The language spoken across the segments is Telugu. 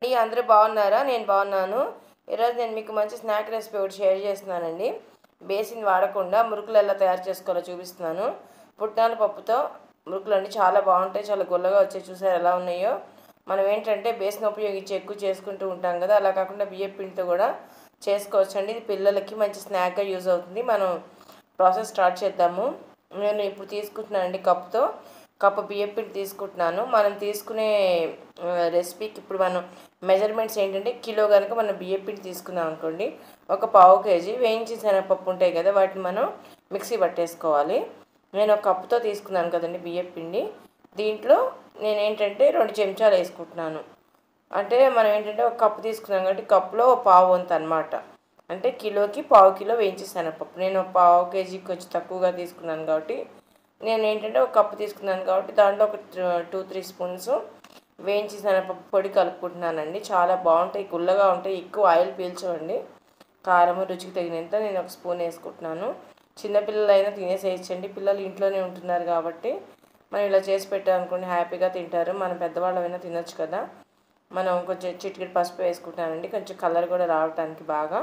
ఈ అందరూ బాగున్నారా నేను బాగున్నాను ఈరోజు నేను మీకు మంచి స్నాక్ రెసిపీ ఒకటి షేర్ చేస్తున్నానండి బేసిన్ వాడకుండా మురుకులు ఎలా తయారు చేసుకోవాలో చూపిస్తున్నాను పుట్నాల పప్పుతో మురుకులు అండి చాలా బాగుంటాయి చాలా గుల్లగా వచ్చాయి చూసారు ఎలా ఉన్నాయో మనం ఏంటంటే బేసిన్ ఉపయోగించి ఎక్కువ చేసుకుంటూ ఉంటాం కదా అలా కాకుండా బియ్యం పిండితో కూడా చేసుకోవచ్చండి ఇది పిల్లలకి మంచి స్నాక్గా యూజ్ అవుతుంది మనం ప్రాసెస్ స్టార్ట్ చేద్దాము నేను ఇప్పుడు తీసుకుంటున్నానండి కప్తో కప్పు బియ్యం పిండి తీసుకుంటున్నాను మనం తీసుకునే ఆ, రెసిపీకి ఇప్పుడు మనం మెజర్మెంట్స్ ఏంటంటే కిలో కనుక మనం బియ్యం పిండి తీసుకున్నాం అనుకోండి ఒక పావు కేజీ వేయించిన శనగపప్పు ఉంటాయి కదా వాటిని మనం మిక్సీ పట్టేసుకోవాలి నేను ఒక కప్పుతో తీసుకున్నాను కదండి బియ్యం పిండి దీంట్లో నేను ఏంటంటే రెండు చెంచాలు వేసుకుంటున్నాను అంటే మనం ఏంటంటే ఒక కప్పు తీసుకున్నాం కాబట్టి కప్పులో ఒక పావు వంతు అనమాట అంటే కిలోకి పావు కిలో వేయించి శనగపప్పు నేను ఒక పావు కేజీకి వచ్చి తక్కువగా తీసుకున్నాను కాబట్టి నేను ఏంటంటే ఒక కప్పు తీసుకున్నాను కాబట్టి దాంట్లో ఒక టూ త్రీ స్పూన్స్ వేయించి శనగపప్పు పొడి కలుపుకుంటున్నానండి చాలా బాగుంటాయి గుల్లగా ఉంటాయి ఎక్కువ ఆయిల్ పీల్చవండి కారం రుచికి తగినంత నేను ఒక స్పూన్ వేసుకుంటున్నాను చిన్నపిల్లలైనా తినేసేయచ్చండి పిల్లలు ఇంట్లోనే ఉంటున్నారు కాబట్టి మనం ఇలా చేసి పెట్టామనుకోండి హ్యాపీగా తింటారు మన పెద్దవాళ్ళమైనా తినొచ్చు కదా మనం కొంచెం చిటికెట్ పసుపు వేసుకుంటానండి కొంచెం కలర్ కూడా రావటానికి బాగా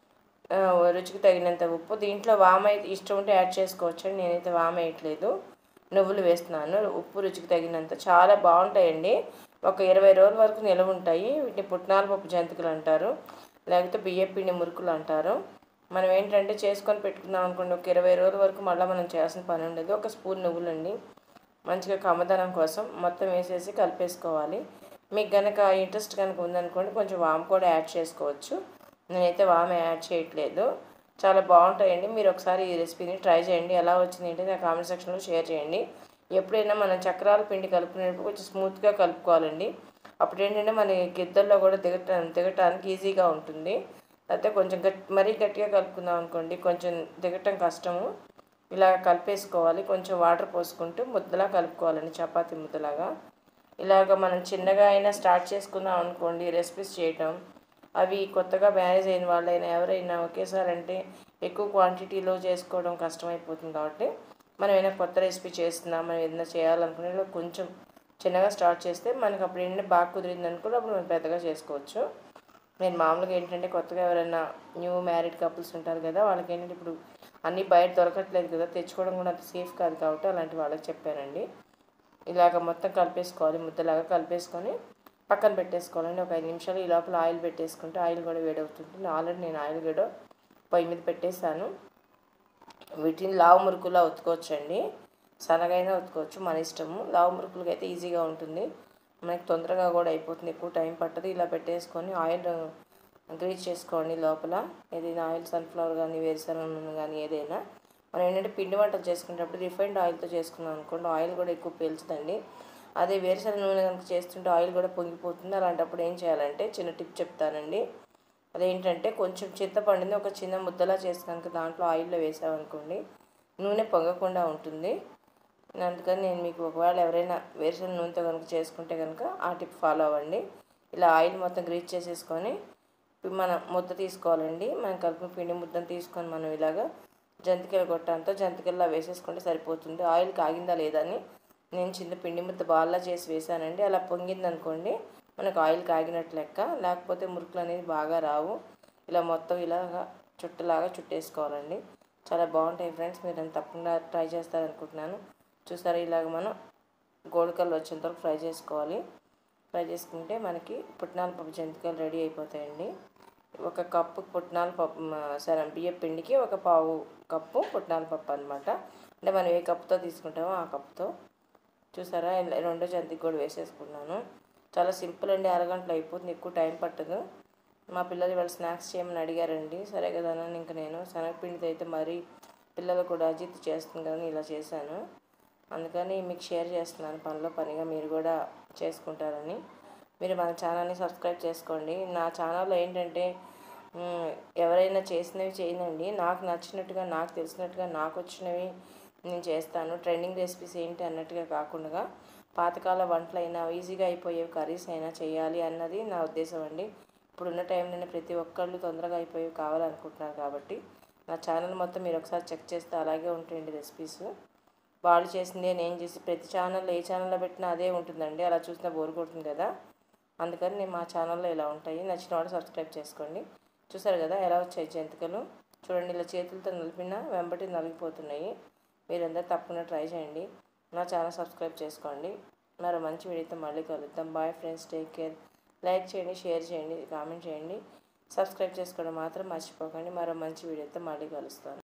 ఆ, రుచికి తగినంత ఉప్పు దీంట్లో వామ అయితే ఇష్టం ఉంటే యాడ్ చేసుకోవచ్చు నేనైతే వామ వేయట్లేదు నువ్వులు వేస్తున్నాను ఉప్పు రుచికి తగినంత చాలా బాగుంటాయండి ఒక ఇరవై రోజుల వరకు నిలవ ఉంటాయి వీటిని పుట్నాల పప్పు జంతికలు అంటారు లేకపోతే బియ్యం పిండి మురుకులు అంటారు మనం ఏంటంటే చేసుకొని పెట్టుకున్నాం అనుకోండి ఒక ఇరవై రోజుల వరకు మళ్ళీ మనం చేయాల్సిన పని ఉండదు ఒక స్పూన్ నువ్వులండి మంచిగా కమ్మదనం కోసం మొత్తం వేసేసి కలిపేసుకోవాలి మీకు గనక ఇంట్రెస్ట్ కనుక ఉందనుకోండి కొంచెం వాము కూడా యాడ్ చేసుకోవచ్చు నేనైతే వాము యాడ్ చేయట్లేదు చాలా బాగుంటాయండి మీరు ఒకసారి ఈ రెసిపీని ట్రై చేయండి ఎలా వచ్చింది ఏంటి నా కామెంట్ సెక్షన్లో షేర్ చేయండి ఎప్పుడైనా మనం చక్రాల పిండి కలుపుకునేటప్పుడు కొంచెం స్మూత్గా కలుపుకోవాలండి అప్పుడు ఏంటంటే మన గిద్దల్లో కూడా దిగట దిగటానికి ఈజీగా ఉంటుంది అయితే కొంచెం గట్టి మరీ గట్టిగా కలుపుకుందాం అనుకోండి కొంచెం దిగటం కష్టము ఇలా కలిపేసుకోవాలి కొంచెం వాటర్ పోసుకుంటూ ముద్దలా కలుపుకోవాలండి చపాతీ ముద్దలాగా ఇలాగ మనం చిన్నగా అయినా స్టార్ట్ చేసుకుందాం అనుకోండి రెసిపీస్ చేయటం అవి కొత్తగా మ్యారేజ్ అయిన వాళ్ళైనా ఎవరైనా ఒకేసారి అంటే ఎక్కువ క్వాంటిటీలో చేసుకోవడం కష్టమైపోతుంది కాబట్టి మనం ఏదైనా కొత్త రెసిపీ చేస్తున్నాం మనం ఏదైనా చేయాలనుకునే కొంచెం చిన్నగా స్టార్ట్ చేస్తే మనకి అప్పుడు ఏంటంటే బాగా కుదిరింది అనుకో అప్పుడు మనం పెద్దగా చేసుకోవచ్చు నేను మామూలుగా ఏంటంటే కొత్తగా ఎవరైనా న్యూ మ్యారీడ్ కపుల్స్ ఉంటారు కదా వాళ్ళకి ఏంటంటే ఇప్పుడు అన్నీ బయట దొరకట్లేదు కదా తెచ్చుకోవడం కూడా అంత సేఫ్ కాదు కాబట్టి అలాంటి వాళ్ళకి చెప్పానండి ఇలాగ మొత్తం కలిపేసుకోవాలి ముద్దలాగా కలిపేసుకొని పక్కన పెట్టేసుకోవాలండి ఒక ఐదు నిమిషాలు ఈ లోపల ఆయిల్ పెట్టేసుకుంటే ఆయిల్ కూడా వేడవుతుంది ఆల్రెడీ నేను ఆయిల్ కూడా పొయ్యి మీద పెట్టేశాను వీటిని లావు మురుకులా ఉతుకోవచ్చండి సన్నగైనా ఉతుకోవచ్చు మన ఇష్టము లావు మురుకులకి అయితే ఈజీగా ఉంటుంది మనకి తొందరగా కూడా అయిపోతుంది ఎక్కువ టైం పట్టదు ఇలా పెట్టేసుకొని ఆయిల్ గ్రీస్ చేసుకోండి లోపల ఏదైనా ఆయిల్ సన్ఫ్లవర్ కానీ వేరుశనగ నూనె కానీ ఏదైనా మనం ఏంటంటే పిండి వంటలు చేసుకునేటప్పుడు రిఫైండ్ ఆయిల్తో చేసుకున్నాం అనుకోండి ఆయిల్ కూడా ఎక్కువ పీల్చుదండి అదే వేరుశనగ నూనె కనుక చేస్తుంటే ఆయిల్ కూడా పొంగిపోతుంది అలాంటప్పుడు ఏం చేయాలంటే చిన్న టిప్ చెప్తానండి అదేంటంటే కొంచెం చింతపండుని ఒక చిన్న ముద్దలా చేసి కనుక దాంట్లో ఆయిల్లో వేసామనుకోండి నూనె పొంగకుండా ఉంటుంది అందుకని నేను మీకు ఒకవేళ ఎవరైనా వేరుశనగ నూనెతో కనుక చేసుకుంటే కనుక ఆ టిప్ ఫాలో అవ్వండి ఇలా ఆయిల్ మొత్తం గ్రీజ్ చేసేసుకొని మనం ముద్ద తీసుకోవాలండి మనం కలుపు పిండి ముద్దను తీసుకొని మనం ఇలాగా జంతికల గొట్టంతో జంతికల్లా వేసేసుకుంటే సరిపోతుంది ఆయిల్ కాగిందా లేదా అని నేను చిన్న పిండి ముద్ద బాల్లా చేసి వేసానండి అలా పొంగింది అనుకోండి మనకు ఆయిల్ కాగినట్టు లెక్క లేకపోతే మురుకులు అనేది బాగా రావు ఇలా మొత్తం ఇలాగా చుట్టలాగా చుట్టేసుకోవాలండి చాలా బాగుంటాయి ఫ్రెండ్స్ మీరు నన్ను తప్పకుండా ట్రై చేస్తారనుకుంటున్నాను చూసారా ఇలాగ మనం గోల్డ్ కలర్ వచ్చేంత వరకు ఫ్రై చేసుకోవాలి ఫ్రై చేసుకుంటే మనకి పుట్నాల పప్పు జంతికలు రెడీ అయిపోతాయండి ఒక కప్పు పుట్నాల పప్పు మ- సరే బియ్యం పిండికి ఒక పావు కప్పు పుట్నాల పప్పు అనమాట అంటే మనం ఏ కప్పుతో తీసుకుంటామో ఆ కప్పుతో చూసారా ఇలా రెండో జంతికి కూడా వేసేసుకున్నాను చాలా సింపుల్ అండి అరగంటలో అయిపోతుంది ఎక్కువ టైం పట్టదు మా పిల్లలు ఇవాళ స్నాక్స్ చేయమని అడిగారండి సరే కదా అని ఇంకా నేను శనగపిండితో అయితే మరీ పిల్లలు కూడా అజిత్ చేస్తుంది కదా ఇలా చేశాను అందుకని మీకు షేర్ చేస్తున్నాను పనిలో పనిగా మీరు కూడా చేసుకుంటారని మీరు మన ఛానల్ని సబ్స్క్రైబ్ చేసుకోండి నా ఛానల్లో ఏంటంటే మ్, ఎవరైనా చేసినవి చేయనండి నాకు నచ్చినట్టుగా నాకు తెలిసినట్టుగా నాకు వచ్చినవి నేను చేస్తాను ట్రెండింగ్ రెసిపీస్ ఏంటి అన్నట్టుగా కాకుండా పాతకాల వంటలైనా ఈజీగా అయిపోయే కర్రీస్ అయినా చేయాలి అన్నది నా ఉద్దేశం అండి ఇప్పుడున్న టైంలోనే ప్రతి ఒక్కళ్ళు తొందరగా అయిపోయేవి కావాలనుకుంటున్నారు కాబట్టి నా ఛానల్ మొత్తం మీరు ఒకసారి చెక్ చేస్తే అలాగే ఉంటాయండి రెసిపీస్ వాళ్ళు చేసిందే నేను చేసి ప్రతి ఛానల్లో ఏ ఛానల్లో పెట్టినా అదే ఉంటుందండి అలా చూసినా బోర్ కొడుతుంది కదా అందుకని నేను మా ఛానల్లో ఇలా ఉంటాయి నచ్చిన వాళ్ళు సబ్స్క్రైబ్ చేసుకోండి చూసారు కదా ఎలా వచ్చాయి జంతికలు చూడండి ఇలా చేతులతో నలిపినా వెంబటి నలిగిపోతున్నాయి మీరందరూ తప్పకుండా ట్రై చేయండి నా ఛానల్ సబ్స్క్రైబ్ చేసుకోండి మరో మంచి వీడియోతో మళ్ళీ కలుద్దాం bye friends take care like చేయండి షేర్ చేయండి కామెంట్ చేయండి సబ్స్క్రైబ్ చేసుకోవడం మాత్రం మర్చిపోకండి మరో మంచి వీడియోతో మళ్ళీ కలుస్తాను